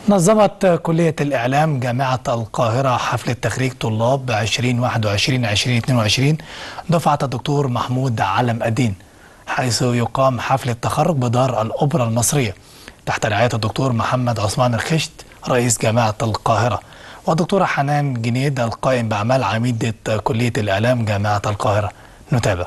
نظمت كلية الإعلام جامعة القاهرة حفل تخريج طلاب 2021-2022 دفعة الدكتور محمود علم الدين حيث يقام حفل التخرج بدار الأوبرا المصرية تحت رعاية الدكتور محمد عثمان الخشت رئيس جامعة القاهرة والدكتورة حنان جنيد القائم بأعمال عميدة كلية الإعلام جامعة القاهرة نتابع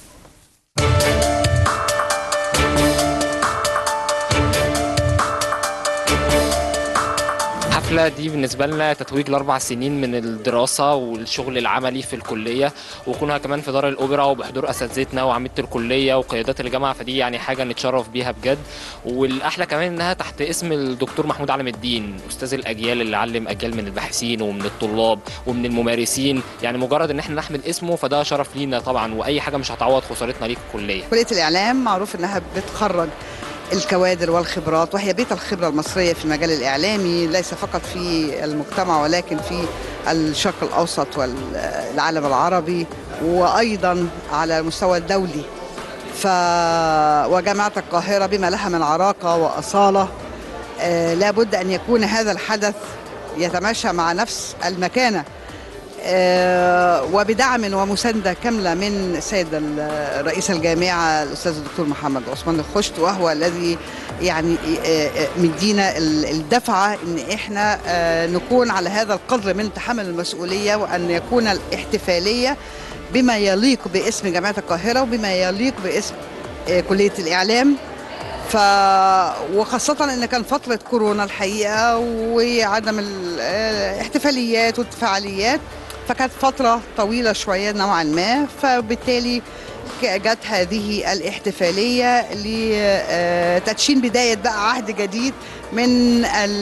الحفلة دي بالنسبة لنا تتويج لأربع سنين من الدراسة والشغل العملي في الكلية وكونها كمان في دار الأوبرا وبحضور أساتذتنا وعميدة الكلية وقيادات الجامعة فدي يعني حاجة نتشرف بيها بجد والأحلى كمان إنها تحت اسم الدكتور محمود علم الدين أستاذ الأجيال اللي علم أجيال من الباحثين ومن الطلاب ومن الممارسين يعني مجرد إن احنا نحمل اسمه فده شرف لينا طبعا وأي حاجة مش هتعوض خسارتنا ليه في الكلية كلية الإعلام معروف إنها بتخرج الكوادر والخبرات وهي بيت الخبرة المصرية في المجال الإعلامي ليس فقط في المجتمع ولكن في الشرق الأوسط والعالم العربي وأيضا على المستوى الدولي ف وجامعة القاهرة بما لها من عراقة وأصالة آه لابد أن يكون هذا الحدث يتماشى مع نفس المكانة آه وبدعم ومسانده كامله من السيد رئيس الجامعه الاستاذ الدكتور محمد عثمان الخشت وهو الذي يعني آه مدينا الدفعه ان احنا آه نكون على هذا القدر من تحمل المسؤوليه وان يكون الاحتفاليه بما يليق باسم جامعه القاهره وبما يليق باسم كليه الاعلام ف وخاصة ان كان فترة كورونا الحقيقة وعدم الاحتفاليات والفعاليات فكانت فترة طويلة شوية نوعا ما فبالتالي جت هذه الاحتفالية لتدشين بداية بقى عهد جديد من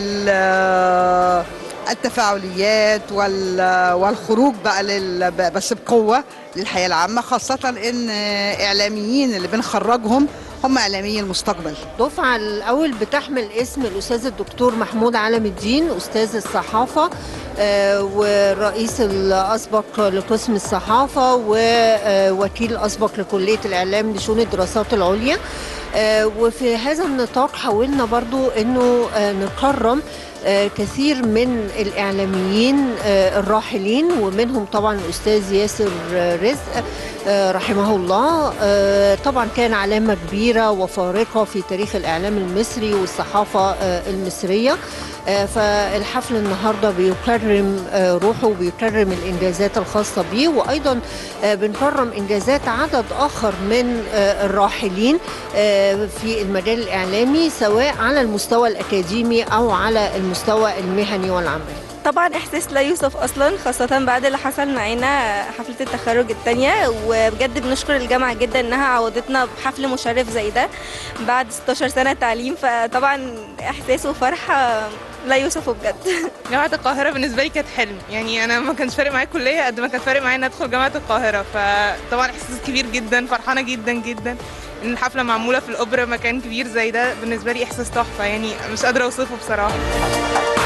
التفاعليات والخروج بقى بس بقوة للحياة العامة خاصة ان اعلاميين اللي بنخرجهم هم اعلامي المستقبل دفعة الأول بتحمل اسم الأستاذ الدكتور محمود علم الدين أستاذ الصحافة آه والرئيس الأسبق لقسم الصحافة ووكيل أسبق لكلية الإعلام لشؤون الدراسات العليا آه وفي هذا النطاق حاولنا برضو أنه آه نكرم كثير من الإعلاميين الراحلين ومنهم طبعا الأستاذ ياسر رزق رحمه الله طبعا كان علامة كبيرة وفارقة في تاريخ الإعلام المصري والصحافة المصرية فالحفل النهارده بيكرم روحه وبيكرم الانجازات الخاصه بيه وايضا بنكرم انجازات عدد اخر من الراحلين في المجال الاعلامي سواء على المستوى الاكاديمي او على المستوى المهني والعملي. طبعا احساس لا يوصف اصلا خاصه بعد اللي حصل معانا حفله التخرج الثانيه وبجد بنشكر الجامعه جدا انها عوضتنا بحفل مشرف زي ده بعد 16 سنه تعليم فطبعا احساس وفرحه لا يوصف بجد جامعه القاهره بالنسبه لي كانت حلم يعني انا ما كانش فارق معايا الكليه قد ما كان فارق معايا ان ادخل جامعه القاهره فطبعا احساس كبير جدا فرحانه جدا جدا ان الحفله معموله في الاوبرا مكان كبير زي ده بالنسبه لي احساس تحفه يعني مش قادره اوصفه بصراحه